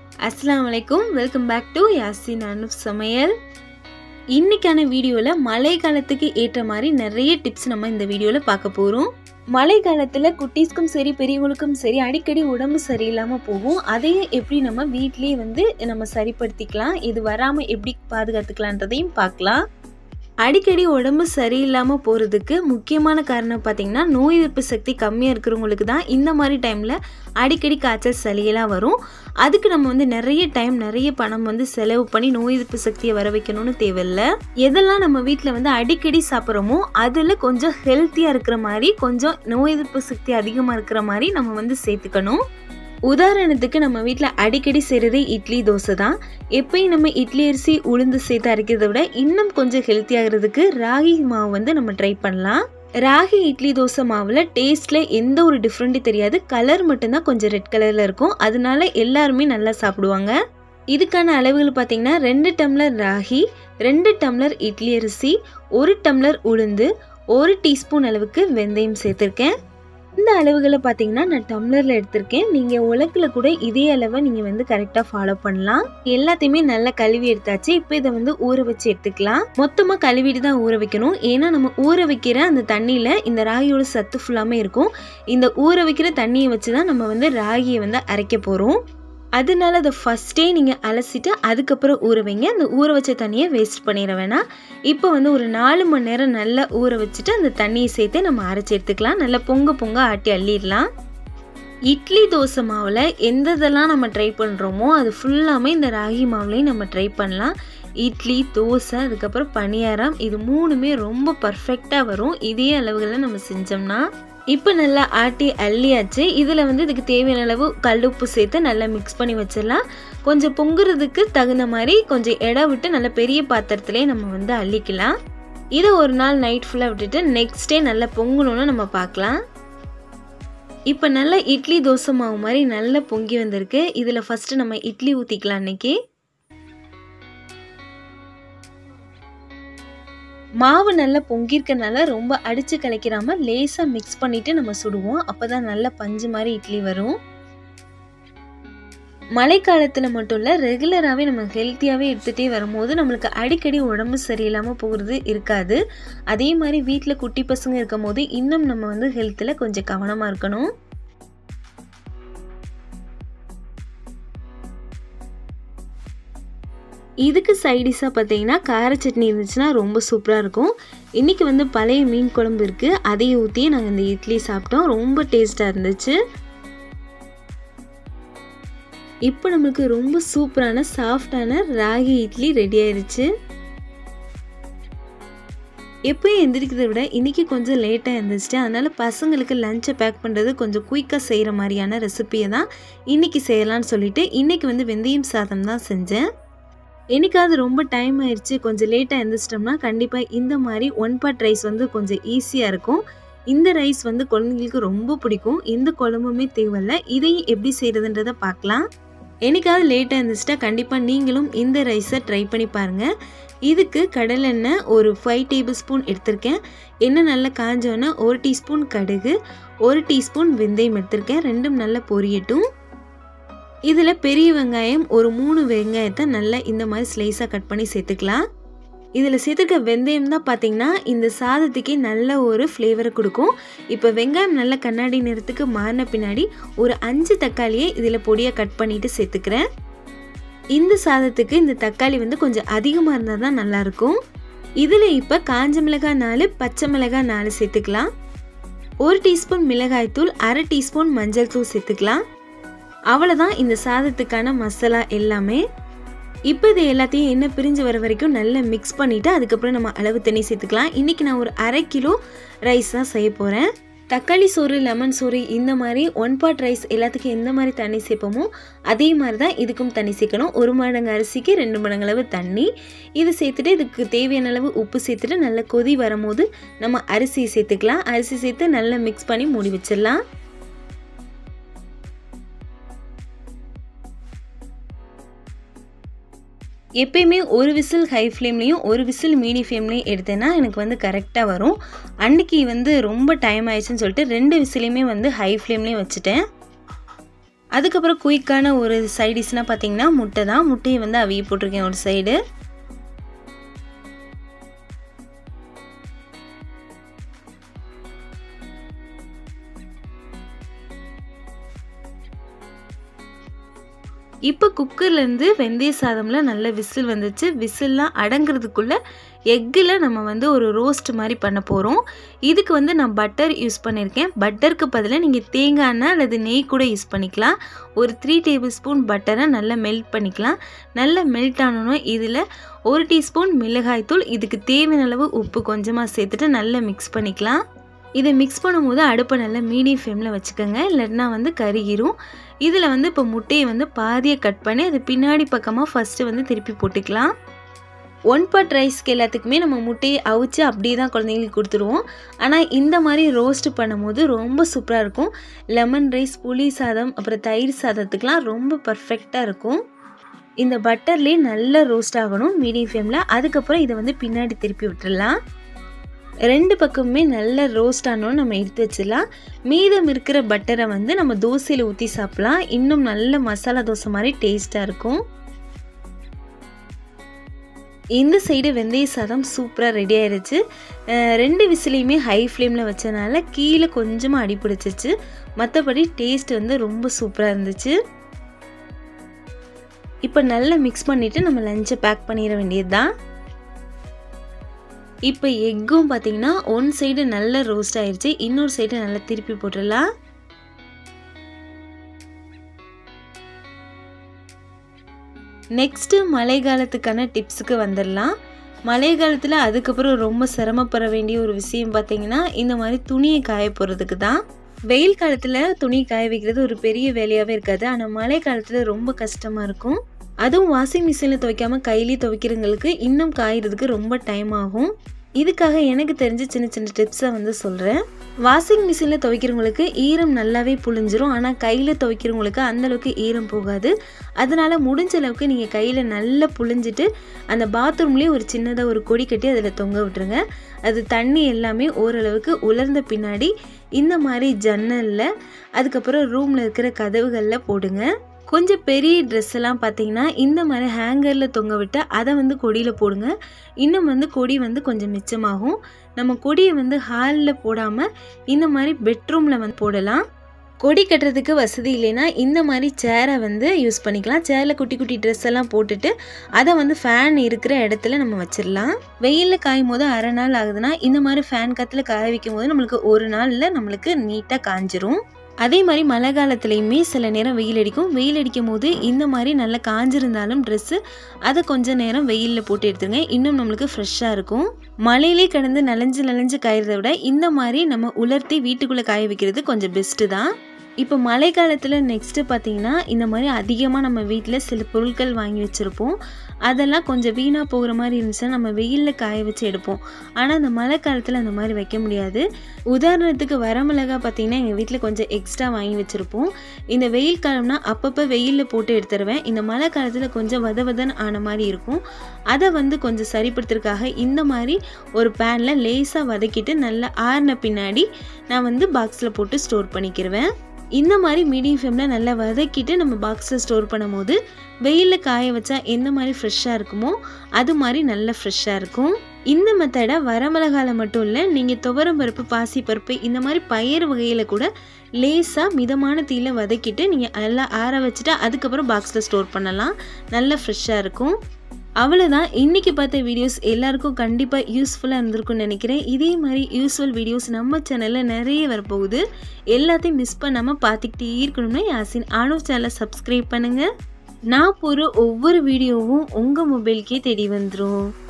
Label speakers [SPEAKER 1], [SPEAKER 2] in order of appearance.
[SPEAKER 1] அஸ்ஸலாமு அலைக்கும் welcome back to Yasin Anup சமையல் இன்னைக்கான வீடியோவில் மழை காலத்துக்கு ஏற்ற மாதிரி நிறைய டிப்ஸ் நம்ம இந்த வீடியோவில் பார்க்க போகிறோம் மழை காலத்தில் குட்டீஸ்க்கும் சரி பெரியவங்களுக்கும் சரி அடிக்கடி உடம்பு சரியில்லாமல் போகும் அதையும் எப்படி நம்ம வீட்லேயே வந்து நம்ம சரிப்படுத்திக்கலாம் இது வராமல் எப்படி பாதுகாத்துக்கலான்றதையும் பார்க்கலாம் அடிக்கடி உடம்பு சரியில்லாமல் போகிறதுக்கு முக்கியமான காரணம் பார்த்திங்கன்னா நோய் எதிர்ப்பு சக்தி கம்மியாக இருக்கிறவங்களுக்கு தான் இந்த மாதிரி டைமில் அடிக்கடி காய்ச்சல் சளியெல்லாம் வரும் அதுக்கு நம்ம வந்து நிறைய டைம் நிறைய பணம் வந்து செலவு பண்ணி நோய் எதிர்ப்பு சக்தியை வர வைக்கணும்னு தேவையில்ல எதெல்லாம் நம்ம வீட்டில் வந்து அடிக்கடி சாப்பிட்றோமோ அதில் கொஞ்சம் ஹெல்த்தியாக இருக்கிற மாதிரி கொஞ்சம் நோய் எதிர்ப்பு சக்தி அதிகமாக இருக்கிற மாதிரி நம்ம வந்து சேர்த்துக்கணும் உதாரணத்துக்கு நம்ம வீட்டில் அடிக்கடி செய்கிறது இட்லி தோசை தான் எப்பயும் நம்ம இட்லி அரிசி உளுந்து சேர்த்து அரைக்கிறத விட இன்னும் கொஞ்சம் ஹெல்த்தி ஆகிறதுக்கு ராகி மாவு வந்து நம்ம ட்ரை பண்ணலாம் ராகி இட்லி தோசை மாவில் டேஸ்ட்டில் எந்த ஒரு டிஃப்ரெண்ட்டும் தெரியாது கலர் மட்டும்தான் கொஞ்சம் ரெட் கலரில் இருக்கும் அதனால எல்லாருமே நல்லா சாப்பிடுவாங்க இதுக்கான அளவுகள் பார்த்தீங்கன்னா ரெண்டு டம்ளர் ராகி ரெண்டு டம்ளர் இட்லி அரிசி ஒரு டம்ளர் உளுந்து ஒரு டீஸ்பூன் அளவுக்கு வெந்தயம் சேர்த்துருக்கேன் இந்த அளவுகளை பார்த்தீங்கன்னா நான் டம்ளரில் எடுத்திருக்கேன் நீங்கள் உலக்கில் கூட இதே அளவை நீங்கள் வந்து கரெக்டாக ஃபாலோ பண்ணலாம் எல்லாத்தையுமே நல்லா கழுவி எடுத்தாச்சு இப்போ இதை வந்து ஊற வச்சு எடுத்துக்கலாம் மொத்தமாக கழுவிட்டு தான் ஊற வைக்கணும் ஏன்னா நம்ம ஊற வைக்கிற அந்த தண்ணியில் இந்த ராகியோட சத்து ஃபுல்லாமே இருக்கும் இந்த ஊற வைக்கிற தண்ணியை வச்சு தான் நம்ம வந்து ராகியை வந்து அரைக்க போகிறோம் அதனால அதை ஃபஸ்ட்டே நீங்கள் அலசிட்டு அதுக்கப்புறம் ஊற வைங்க அந்த ஊற வச்ச தண்ணியை வேஸ்ட் பண்ணிட வேணாம் இப்போ வந்து ஒரு நாலு மணி நேரம் நல்லா ஊற வச்சுட்டு அந்த தண்ணியை சேர்த்து நம்ம அரைச்சி எடுத்துக்கலாம் நல்லா பொங்க பொங்க ஆட்டி அள்ளிடலாம் இட்லி தோசை மாவில் எந்த இதெல்லாம் நம்ம ட்ரை பண்ணுறோமோ அது ஃபுல்லாமே இந்த ராகி மாவுலேயும் நம்ம ட்ரை பண்ணலாம் இட்லி தோசை அதுக்கப்புறம் பணியாரம் இது மூணுமே ரொம்ப பர்ஃபெக்டாக வரும் இதே அளவுகளில் நம்ம செஞ்சோம்னா இப்போ நல்லா ஆட்டி அள்ளியாச்சு இதில் வந்து இதுக்கு தேவையான அளவு கல் உப்பு சேர்த்து நல்லா மிக்ஸ் பண்ணி வச்சிடலாம் கொஞ்சம் பொங்குறதுக்கு தகுந்த மாதிரி கொஞ்சம் இடம் விட்டு நல்ல பெரிய பாத்திரத்துலேயே நம்ம வந்து அள்ளிக்கலாம் இதை ஒரு நாள் நைட் ஃபுல்லாக விட்டுட்டு நெக்ஸ்ட் டே நல்லா பொங்கணும்னு நம்ம பார்க்கலாம் இப்போ நல்லா இட்லி தோசை மாவு மாதிரி நல்லா பொங்கி வந்திருக்கு இதில் ஃபஸ்ட்டு நம்ம இட்லி ஊற்றிக்கலாம் அன்னைக்கு மாவு நல்லா பொங்கியிருக்கனால ரொம்ப அடித்து கலைக்கிறாம லேசாக மிக்ஸ் பண்ணிவிட்டு நம்ம சுடுவோம் அப்போ தான் நல்ல பஞ்சு மாதிரி இட்லி வரும் மழைக்காலத்தில் மட்டும் இல்லை ரெகுலராகவே நம்ம ஹெல்த்தியாகவே எடுத்துகிட்டே வரும்போது நம்மளுக்கு அடிக்கடி உடம்பு சரியில்லாமல் போகிறது இருக்காது அதே மாதிரி வீட்டில் குட்டி பசங்க இருக்கும் போது இன்னும் நம்ம வந்து ஹெல்த்தில் கொஞ்சம் கவனமாக இருக்கணும் இதுக்கு சைடிஷாக பார்த்தீங்கன்னா கார சட்னி இருந்துச்சுன்னா ரொம்ப சூப்பராக இருக்கும் இன்றைக்கி வந்து பழைய மீன் குழம்பு இருக்குது அதையும் ஊற்றி நாங்கள் இந்த இட்லி சாப்பிட்டோம் ரொம்ப டேஸ்ட்டாக இருந்துச்சு இப்போ நம்மளுக்கு ரொம்ப சூப்பரான சாஃப்டான ராகி இட்லி ரெடி ஆயிடுச்சு எப்பயும் எந்திரிக்கிறத விட இன்றைக்கி கொஞ்சம் லேட்டாக இருந்துச்சு அதனால் பசங்களுக்கு லஞ்சை பேக் பண்ணுறது கொஞ்சம் குயிக்காக செய்கிற மாதிரியான ரெசிப்பியை தான் இன்றைக்கி செய்யலான்னு சொல்லிட்டு இன்றைக்கி வந்து வெந்தயம் சாதம் தான் செஞ்சேன் என்னைக்காவது ரொம்ப டைம் ஆயிடுச்சு கொஞ்சம் லேட்டாக எழுந்திரிச்சிட்டோம்னா கண்டிப்பாக இந்த மாதிரி ஒன் பாட் ரைஸ் வந்து கொஞ்சம் ஈஸியாக இருக்கும் இந்த ரைஸ் வந்து குழந்தைங்களுக்கு ரொம்ப பிடிக்கும் எந்த குழம்புமே தேவையில்ல இதையும் எப்படி செய்கிறதுன்றதை பார்க்கலாம் என்னைக்காவது லேட்டாக இருந்துச்சுட்டா கண்டிப்பாக நீங்களும் இந்த ரைஸை ட்ரை பண்ணி பாருங்கள் இதுக்கு கடலெண்ணெய் ஒரு ஃபைவ் டேபிள் ஸ்பூன் எடுத்திருக்கேன் எண்ணெய் நல்லா காஞ்சோன்னே ஒரு டீஸ்பூன் கடுகு ஒரு டீஸ்பூன் வெந்தயம் எடுத்திருக்கேன் ரெண்டும் நல்லா பொரியட்டும் இதில் பெரிய வெங்காயம் ஒரு மூணு வெங்காயத்தை நல்லா இந்த மாதிரி ஸ்லைஸாக கட் பண்ணி சேர்த்துக்கலாம் இதில் சேர்த்துக்க வெந்தயம் தான் பார்த்தீங்கன்னா இந்த சாதத்துக்கே நல்ல ஒரு ஃப்ளேவரை கொடுக்கும் இப்போ வெங்காயம் நல்ல கண்ணாடி நிறத்துக்கு மாறின பின்னாடி ஒரு அஞ்சு தக்காளியை இதில் பொடியாக கட் பண்ணிவிட்டு சேர்த்துக்கிறேன் இந்த சாதத்துக்கு இந்த தக்காளி வந்து கொஞ்சம் அதிகமாக இருந்தால் தான் நல்லாயிருக்கும் இதில் இப்போ காஞ்ச மிளகாய் நாலு பச்சை மிளகாய் நாலு சேர்த்துக்கலாம் ஒரு டீஸ்பூன் மிளகாய்த்தூள் அரை டீஸ்பூன் மஞ்சள் தூள் சேர்த்துக்கலாம் அவ்வளோதான் இந்த சாதத்துக்கான மசாலா எல்லாமே இப்போ இது எல்லாத்தையும் எண்ணெய் பிரிஞ்சு வர வரைக்கும் நல்லா மிக்ஸ் பண்ணிவிட்டு அதுக்கப்புறம் நம்ம அளவு தண்ணி சேர்த்துக்கலாம் இன்றைக்கி நான் ஒரு அரை கிலோ ரைஸ் தான் செய்ய போகிறேன் தக்காளி சோறு லெமன் சோறு இந்த மாதிரி ஒன் பாட் ரைஸ் எல்லாத்துக்கும் எந்த மாதிரி தண்ணி சேர்ப்போமோ அதே மாதிரி தான் இதுக்கும் தண்ணி சேர்க்கணும் ஒரு மடங்கு அரிசிக்கு ரெண்டு மடங்கு அளவு தண்ணி இது சேர்த்துட்டு இதுக்கு தேவையான அளவு உப்பு சேர்த்துட்டு நல்லா கொதி வரும்போது நம்ம அரிசி சேர்த்துக்கலாம் அரிசி சேர்த்து நல்லா மிக்ஸ் பண்ணி மூடி வச்சிடலாம் எப்பயுமே ஒரு விசில் ஹை ஃப்ளேம்லேயும் ஒரு விசில் மீடி ஃப்ளேம்லேயும் எடுத்தேன்னா எனக்கு வந்து கரெக்டாக வரும் அன்றைக்கி வந்து ரொம்ப டைம் ஆயிடுச்சுன்னு சொல்லிட்டு ரெண்டு விசிலையுமே வந்து ஹை ஃப்ளேம்லேயும் வச்சுட்டேன் அதுக்கப்புறம் குயிக்கான ஒரு சைடிஷ்னால் பார்த்தீங்கன்னா முட்டை தான் முட்டையை வந்து அவிய போட்டிருக்கேன் ஒரு சைடு இப்போ குக்கர்லேருந்து வெந்தய சாதமில் நல்ல விசில் வந்துச்சு விசில்லாம் அடங்குறதுக்குள்ளே எக்கில் நம்ம வந்து ஒரு ரோஸ்ட் மாதிரி பண்ண போகிறோம் இதுக்கு வந்து நான் பட்டர் யூஸ் பண்ணியிருக்கேன் பட்டருக்கு பதிலாக நீங்கள் தேங்காய் எண்ணெய் அல்லது நெய் கூட யூஸ் பண்ணிக்கலாம் ஒரு த்ரீ டேபிள் ஸ்பூன் பட்டரை நல்லா மெல்ட் பண்ணிக்கலாம் நல்லா மெல்ட் ஆனணும் இதில் ஒரு டீஸ்பூன் மிளகாய்த்தூள் இதுக்கு தேவையான அளவு உப்பு கொஞ்சமாக சேர்த்துட்டு நல்லா மிக்ஸ் பண்ணிக்கலாம் இதை மிக்ஸ் பண்ணும்போது அடுப்பை நல்லா மீடியம் ஃப்ளேமில் வச்சுக்கோங்க இல்லைன்னா வந்து கருகிரும் இதில் வந்து இப்போ முட்டையை வந்து பாதியை கட் பண்ணி அது பின்னாடி பக்கமாக ஃபஸ்ட்டு வந்து திருப்பி போட்டுக்கலாம் ஒன் பாட் ரைஸ்க்கு எல்லாத்துக்குமே நம்ம முட்டையை அவிச்சு அப்படியே தான் குழந்தைங்களுக்கு கொடுத்துருவோம் ஆனால் இந்த மாதிரி ரோஸ்ட் பண்ணும்போது ரொம்ப சூப்பராக இருக்கும் லெமன் ரைஸ் புளி சாதம் அப்புறம் தயிர் சாதத்துக்கெலாம் ரொம்ப பர்ஃபெக்டாக இருக்கும் இந்த பட்டர்லேயே நல்லா ரோஸ்ட் ஆகணும் மீடியம் ஃப்ளேமில் அதுக்கப்புறம் இதை வந்து பின்னாடி திருப்பி விட்டுடலாம் ரெண்டு பக்கமுமே நல்ல ரோஸ்ட் ஆனோன்னு நம்ம எடுத்து வச்சிடலாம் மீதம் இருக்கிற பட்டரை வந்து நம்ம தோசையில் ஊற்றி சாப்பிட்லாம் இன்னும் நல்ல மசாலா தோசை மாதிரி டேஸ்ட்டாக இருக்கும் இந்த சைடு வெந்தய சாதம் சூப்பராக ரெடி ஆயிடுச்சு ரெண்டு விசிலையுமே ஹை ஃப்ளேமில் வச்சனால கீழே கொஞ்சமாக அடி பிடிச்சிச்சு மற்றபடி டேஸ்ட் வந்து ரொம்ப சூப்பராக இருந்துச்சு இப்போ நல்லா மிக்ஸ் பண்ணிவிட்டு நம்ம லஞ்சை பேக் பண்ணிட வேண்டியது தான் இப்போ எக்கும் பார்த்தீங்கன்னா ஒன் சைடு நல்ல ரோஸ்ட் ஆயிடுச்சு இன்னொரு சைடு நல்லா திருப்பி போட்டுடலாம் நெக்ஸ்ட்டு மழை காலத்துக்கான டிப்ஸுக்கு வந்துடலாம் மழை காலத்தில் அதுக்கப்புறம் ரொம்ப சிரமப்பட வேண்டிய ஒரு விஷயம் பார்த்தீங்கன்னா இந்த மாதிரி துணியை காய போகிறதுக்கு தான் வெயில் காலத்தில் துணி காய வைக்கிறது ஒரு பெரிய வேலையாகவே இருக்காது ஆனால் மழை காலத்தில் ரொம்ப கஷ்டமாக இருக்கும் அதுவும் வாஷிங் மிஷினில் துவைக்காமல் கையிலேயே துவைக்கிறவங்களுக்கு இன்னும் காயறதுக்கு ரொம்ப டைம் ஆகும் இதுக்காக எனக்கு தெரிஞ்ச சின்ன சின்ன டிப்ஸை வந்து சொல்கிறேன் வாஷிங் மிஷினில் துவைக்கிறவங்களுக்கு ஈரம் நல்லாவே புழிஞ்சிரும் ஆனால் கையில் துவைக்கிறவங்களுக்கு அந்தளவுக்கு ஈரம் போகாது அதனால் முடிஞ்ச அளவுக்கு நீங்கள் கையில் நல்லா புழிஞ்சிட்டு அந்த பாத்ரூம்லேயே ஒரு சின்னதாக ஒரு கொடி கட்டி அதில் தொங்க விட்டுருங்க அது தண்ணி எல்லாமே ஓரளவுக்கு உலர்ந்த பின்னாடி இந்த மாதிரி ஜன்னலில் அதுக்கப்புறம் ரூமில் இருக்கிற கதவுகளில் போடுங்க கொஞ்சம் பெரிய ட்ரெஸ் எல்லாம் பார்த்தீங்கன்னா இந்த மாதிரி ஹேங்கரில் தொங்க விட்டு அதை வந்து கொடியில் போடுங்க இன்னும் வந்து கொடி வந்து கொஞ்சம் மிச்சமாகும் நம்ம கொடியை வந்து ஹாலில் போடாமல் இந்த மாதிரி பெட்ரூமில் வந்து போடலாம் கொடி கட்டுறதுக்கு வசதி இல்லைன்னா இந்த மாதிரி சேரை வந்து யூஸ் பண்ணிக்கலாம் சேரில் குட்டி குட்டி ட்ரெஸ் எல்லாம் போட்டுட்டு அதை வந்து ஃபேன் இருக்கிற இடத்துல நம்ம வச்சிடலாம் வெயிலில் காயும் போது அரை நாள் ஆகுதுன்னா இந்த மாதிரி ஃபேன் காற்றுல காய வைக்கும் போது நம்மளுக்கு ஒரு நாளில் நம்மளுக்கு நீட்டாக காஞ்சிரும் அதே மாதிரி மழை காலத்துலேயுமே சில நேரம் வெயில் அடிக்கும் வெயில் அடிக்கும் போது இந்த மாதிரி நல்லா காஞ்சிருந்தாலும் ட்ரெஸ்ஸு அதை கொஞ்சம் நேரம் வெயிலில் போட்டு எடுத்துருங்க இன்னும் நம்மளுக்கு ஃப்ரெஷ்ஷாக இருக்கும் மழையிலே கடந்து நனைஞ்சு நனைஞ்சு காயறதை விட இந்த மாதிரி நம்ம உலர்த்தி வீட்டுக்குள்ளே காய வைக்கிறது கொஞ்சம் பெஸ்ட்டு தான் இப்போ மழை காலத்தில் நெக்ஸ்ட்டு பார்த்தீங்கன்னா இந்த மாதிரி அதிகமாக நம்ம வீட்டில் சில பொருட்கள் வாங்கி வச்சுருப்போம் அதெல்லாம் கொஞ்சம் வீணாக போகிற மாதிரி இருந்துச்சுன்னா நம்ம வெயிலில் காய வச்சு எடுப்போம் ஆனால் இந்த மழை காலத்தில் அந்த மாதிரி வைக்க முடியாது உதாரணத்துக்கு வரமிளகா பார்த்தீங்கன்னா எங்கள் வீட்டில் கொஞ்சம் எக்ஸ்ட்ரா வாங்கி வச்சுருப்போம் இந்த வெயில் காலம்னா அப்பப்போ வெயிலில் போட்டு எடுத்துருவேன் இந்த மழை காலத்தில் கொஞ்சம் வத வதன்னு ஆன மாதிரி இருக்கும் அதை வந்து கொஞ்சம் சரிப்படுத்துறதுக்காக இந்த மாதிரி ஒரு பேனில் லேசாக வதக்கிட்டு நல்லா ஆறின பின்னாடி நான் வந்து பாக்ஸில் போட்டு ஸ்டோர் பண்ணிக்கிருவேன் இந்த மாதிரி மீடியம் ஃப்ளேமில் நல்லா வதக்கிட்டு நம்ம பாக்ஸில் ஸ்டோர் பண்ணும்போது வெயிலில் காய வச்சா எந்த மாதிரி ஃப்ரெஷ்ஷாக இருக்குமோ அது மாதிரி நல்லா ஃப்ரெஷ்ஷாக இருக்கும் இந்த மெத்தடை வரமிளகால மட்டும் இல்லை நீங்கள் துவரம் பருப்பு பாசி பருப்பு இந்த மாதிரி பயிர் வகையில் கூட லேசாக மிதமான தீயில வதக்கிட்டு நீங்கள் நல்லா ஆற வச்சுட்டு அதுக்கப்புறம் பாக்ஸில் ஸ்டோர் பண்ணலாம் நல்லா ஃப்ரெஷ்ஷாக இருக்கும் அவ்வளோதான் இன்றைக்கி பார்த்த வீடியோஸ் எல்லாருக்கும் கண்டிப்பாக யூஸ்ஃபுல்லாக இருந்திருக்கும்னு நினைக்கிறேன் இதே மாதிரி யூஸ்ஃபுல் வீடியோஸ் நம்ம சேனலில் நிறைய வரப்போகுது எல்லாத்தையும் மிஸ் பண்ணாமல் பார்த்துக்கிட்டே இருக்கணும்னா யாசின் ஆனோ சேனலை சப்ஸ்கிரைப் பண்ணுங்கள் நான் போகிற ஒவ்வொரு வீடியோவும் உங்கள் மொபைலுக்கே தேடி வந்துடும்